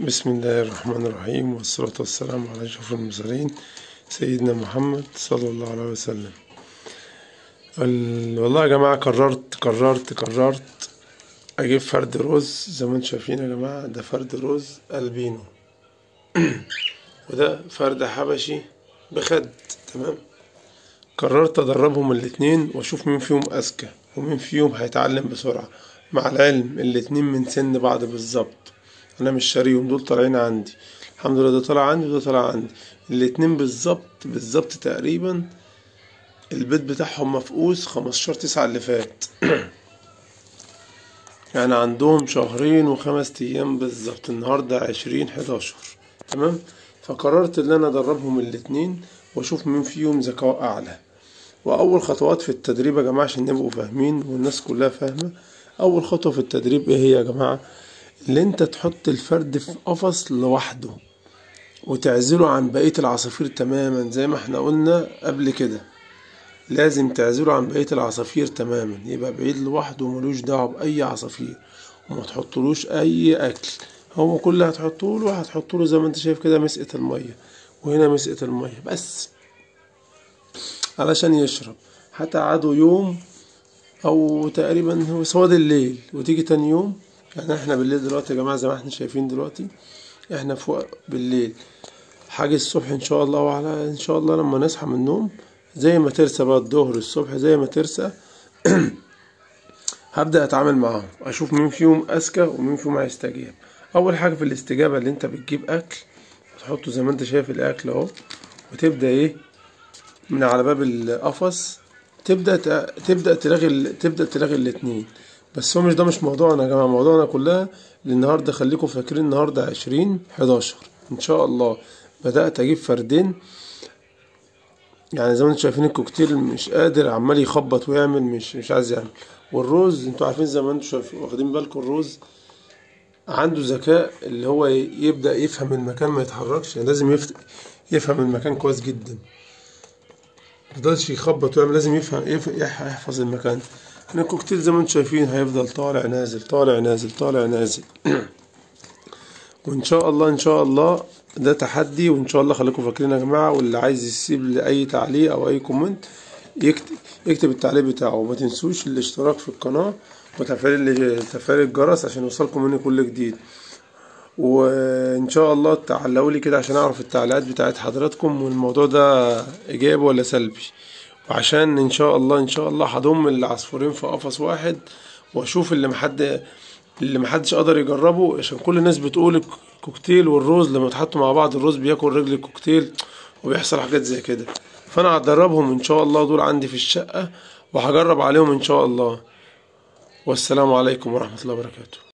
بسم الله الرحمن الرحيم والصلاة والسلام على أشرف المرسلين سيدنا محمد صلى الله عليه وسلم ال- والله يا جماعة قررت قررت قررت أجيب فرد رز زي ما انتم شايفين يا جماعة ده فرد رز ألبينو وده فرد حبشي بخد تمام قررت أدربهم الاتنين وأشوف مين فيهم أذكى ومين فيهم هيتعلم بسرعة مع العلم الاتنين من سن بعض بالظبط أنا مش شاريهم دول طالعين عندي الحمد لله ده طالع عندي وده طالع عندي الاتنين بالظبط بالظبط تقريبا البيت بتاعهم مفقوس خمستاشر تسعة اللي فات يعني عندهم شهرين وخمس أيام بالظبط النهاردة عشرين حداشر تمام فقررت إن أنا أدربهم الاتنين وأشوف مين فيهم ذكاء أعلى وأول خطوات في التدريب يا جماعة عشان نبقوا فاهمين والناس كلها فاهمة أول خطوة في التدريب إيه هي يا جماعة اللي أنت تحط الفرد في قفص لوحده وتعزله عن بقية العصافير تماما زي ما احنا قلنا قبل كده لازم تعزله عن بقية العصافير تماما يبقى بعيد لوحده وملوش دعوة بأي عصافير وما تحطلوش أي أكل هو كل اللي هتحطوله هتحطوله زي ما انت شايف كده مسقة المية وهنا مسقة المية بس علشان يشرب هتقعدوا يوم أو تقريبا هو سواد الليل وتيجي تاني يوم يعني احنا بالليل دلوقتي يا جماعة زي ما احنا شايفين دلوقتي احنا فوق بالليل حاجة الصبح ان شاء الله وعلى ان شاء الله لما نصحى من النوم زي ما ترسى بقى الظهر الصبح زي ما ترسى هبدأ اتعامل معاهم اشوف مين فيهم اذكى ومين فيهم هيستجيب اول حاجة في الاستجابة اللي انت بتجيب اكل وتحطه زي ما انت شايف الاكل اهو وتبدأ ايه من على باب القفص تبدأ ت- تبدأ تلاغي ال- تبدأ تلاغي الاتنين بس هو مش ده مش موضوعنا يا جماعة موضوعنا كلها النهاردة خليكم فاكرين النهاردة عشرين حداشر ان شاء الله بدأت اجيب فردين يعني زي ما انتم شايفين الكوكتيل مش قادر عمال يخبط ويعمل مش مش عايز يعمل والرز انتوا عارفين زي ما انتم شايفين واخدين بالكم الرز عنده ذكاء اللي هو ي- يبدأ يفهم المكان ما يتحركش يعني لازم يفت... يفهم المكان كويس جدا ميفضلش يخبط ويعمل لازم يفهم يف- يح- يحفظ المكان يعني الكوكتيل زي ما انتم شايفين هيفضل طالع نازل طالع نازل طالع نازل وان شاء الله ان شاء الله ده تحدي وان شاء الله خليكم فاكرين يا جماعه واللي عايز يسيب لي اي تعليق او اي كومنت يكتب يكتب التعليق بتاعه وما تنسوش الاشتراك في القناه وتفعيل تفعيل الجرس عشان يوصلكم مني كل جديد وان شاء الله تعلقوا لي كده عشان اعرف التعليقات بتاعت حضراتكم والموضوع ده ايجابي ولا سلبي وعشان ان شاء الله ان شاء الله هضم العصفورين في قفص واحد واشوف اللي محد اللي محدش قدر يجربه عشان كل الناس بتقول الكوكتيل والرز لما يتحطوا مع بعض الرز بياكل رجل الكوكتيل وبيحصل حاجات زي كده فانا هدربهم ان شاء الله دول عندي في الشقة وهجرب عليهم ان شاء الله والسلام عليكم ورحمة الله وبركاته